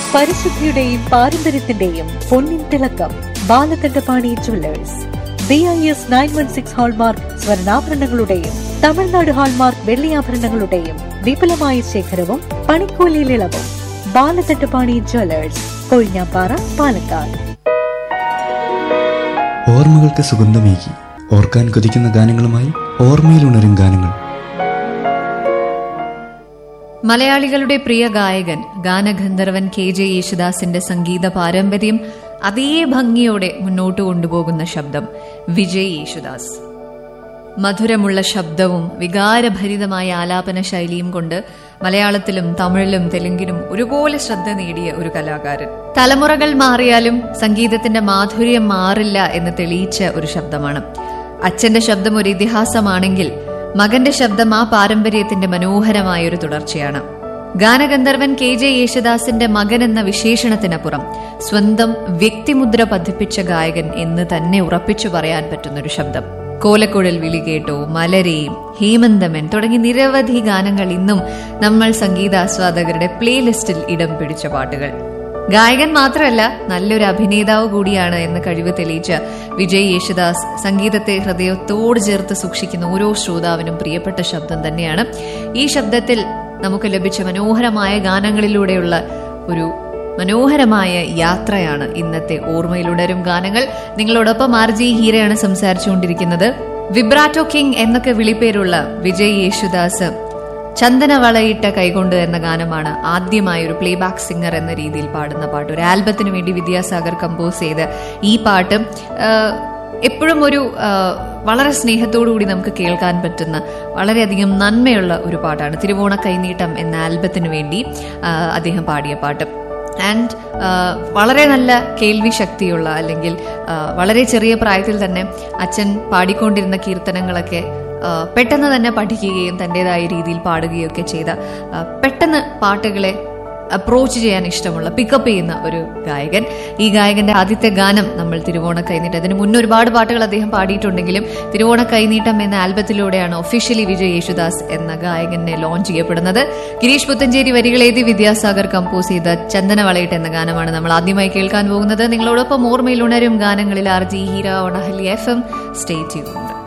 പരിശുദ്ധിയുടെയും പാരമ്പര്യത്തിന്റെയും പൊന്നിൻ തിളക്കം Balakantapani jewellers B I S nine one six hallmark സ്വർണ്ണാഭരണങ്ങളുടെയും തമിഴ്നാട് ഹാൾമാർക്ക് വെള്ളിയാഭരണങ്ങളുടെയും വിപുലമായ ശേഖരവും പണിക്കൂലിയിൽ ഇളവും ബാലകണ്ഠപാണി ജുവല്ലേഴ്സ് കൊഴിഞ്ഞാപ്പാറ പാലക്കാട് ഓർമ്മകൾക്ക് സുഗന്ധമേകി ഓർക്കാൻ കൊതിക്കുന്ന ഗാനങ്ങളുമായി ഓർമ്മയിലുണരും ഗാനങ്ങൾ മലയാളികളുടെ പ്രിയ ഗായകൻ ഗാനഗന്ധർവൻ കെ ജെ യേശുദാസിന്റെ സംഗീത പാരമ്പര്യം അതേ ഭംഗിയോടെ മുന്നോട്ട് കൊണ്ടുപോകുന്ന ശബ്ദം വിജയ് യേശുദാസ് മധുരമുള്ള ശബ്ദവും വികാരഭരിതമായ ആലാപന ശൈലിയും കൊണ്ട് മലയാളത്തിലും തമിഴിലും തെലുങ്കിലും ഒരുപോലെ ശ്രദ്ധ നേടിയ ഒരു കലാകാരൻ തലമുറകൾ മാറിയാലും സംഗീതത്തിന്റെ മാധുര്യം മാറില്ല എന്ന് തെളിയിച്ച ഒരു ശബ്ദമാണ് അച്ഛന്റെ ശബ്ദം ഒരു ഇതിഹാസമാണെങ്കിൽ മകന്റെ ശബ്ദം ആ പാരമ്പര്യത്തിന്റെ മനോഹരമായ ഒരു തുടർച്ചയാണ് ഗാനഗന്ധർവൻ കെ ജെ യേശുദാസിന്റെ മകൻ എന്ന വിശേഷണത്തിനപ്പുറം സ്വന്തം വ്യക്തിമുദ്ര പതിപ്പിച്ച ഗായകൻ എന്ന് തന്നെ ഉറപ്പിച്ചു പറയാൻ പറ്റുന്നൊരു ശബ്ദം കോലക്കുഴൽ വിളി കേട്ടോ മലരെയും ഹേമന്തമൻ തുടങ്ങി നിരവധി ഗാനങ്ങൾ ഇന്നും നമ്മൾ സംഗീതാസ്വാദകരുടെ പ്ലേലിസ്റ്റിൽ ഇടം പിടിച്ച പാട്ടുകൾ ഗായകൻ മാത്രമല്ല നല്ലൊരു അഭിനേതാവ് കൂടിയാണ് എന്ന് കഴിവ് തെളിയിച്ച വിജയ് യേശുദാസ് സംഗീതത്തെ ഹൃദയത്തോട് ചേർത്ത് സൂക്ഷിക്കുന്ന ഓരോ ശ്രോതാവിനും പ്രിയപ്പെട്ട ശബ്ദം തന്നെയാണ് ഈ ശബ്ദത്തിൽ നമുക്ക് ലഭിച്ച മനോഹരമായ ഗാനങ്ങളിലൂടെയുള്ള ഒരു മനോഹരമായ യാത്രയാണ് ഇന്നത്തെ ഓർമ്മയിലുണരും ഗാനങ്ങൾ നിങ്ങളോടൊപ്പം ആർ ജി ഹീരയാണ് സംസാരിച്ചുകൊണ്ടിരിക്കുന്നത് വിബ്രാറ്റോ കിങ് എന്നൊക്കെ വിളിപ്പേരുള്ള വിജയ് യേശുദാസ് ചന്ദനവളയിട്ട കൈകൊണ്ട് എന്ന ഗാനമാണ് ആദ്യമായി ഒരു പ്ലേബാക്ക് സിംഗർ എന്ന രീതിയിൽ പാടുന്ന പാട്ട് ഒരു ആൽബത്തിന് വേണ്ടി വിദ്യാസാഗർ കമ്പോസ് ചെയ്ത് ഈ പാട്ട് എപ്പോഴും ഒരു വളരെ സ്നേഹത്തോടു കൂടി നമുക്ക് കേൾക്കാൻ പറ്റുന്ന വളരെയധികം നന്മയുള്ള ഒരു പാട്ടാണ് തിരുവോണ കൈനീട്ടം എന്ന ആൽബത്തിന് വേണ്ടി അദ്ദേഹം പാടിയ പാട്ട് ആൻഡ് വളരെ നല്ല കേൾവി ശക്തിയുള്ള അല്ലെങ്കിൽ വളരെ ചെറിയ പ്രായത്തിൽ തന്നെ അച്ഛൻ പാടിക്കൊണ്ടിരുന്ന കീർത്തനങ്ങളൊക്കെ പെട്ടെന്ന് തന്നെ പഠിക്കുകയും തൻ്റെതായ രീതിയിൽ പാടുകയും ഒക്കെ ചെയ്ത പെട്ടെന്ന് പാട്ടുകളെ അപ്രോച്ച് ചെയ്യാൻ ഇഷ്ടമുള്ള പിക്കപ്പ് ചെയ്യുന്ന ഒരു ഗായകൻ ഈ ഗായകന്റെ ആദ്യത്തെ ഗാനം നമ്മൾ തിരുവോണ കൈനീട്ടം അതിന് മുന്നേ ഒരുപാട് പാട്ടുകൾ അദ്ദേഹം പാടിയിട്ടുണ്ടെങ്കിലും തിരുവോണ കൈനീട്ടം എന്ന ആൽബത്തിലൂടെയാണ് ഒഫീഷ്യലി വിജയ് യേശുദാസ് എന്ന ഗായകനെ ലോഞ്ച് ചെയ്യപ്പെടുന്നത് ഗിരീഷ് പുത്തഞ്ചേരി വരികളെഴുതി വിദ്യാസാഗർ കമ്പോസ് ചെയ്ത ചന്ദനവളയിട്ട് എന്ന ഗാനമാണ് നമ്മൾ ആദ്യമായി കേൾക്കാൻ പോകുന്നത് നിങ്ങളോടൊപ്പം ഓർമ്മയിൽ ഉണരും ഗാനങ്ങളിൽ ആർ ജി ഹീര ഒണഹലി എഫ് എം സ്റ്റേ ചെയ്യുന്നുണ്ട്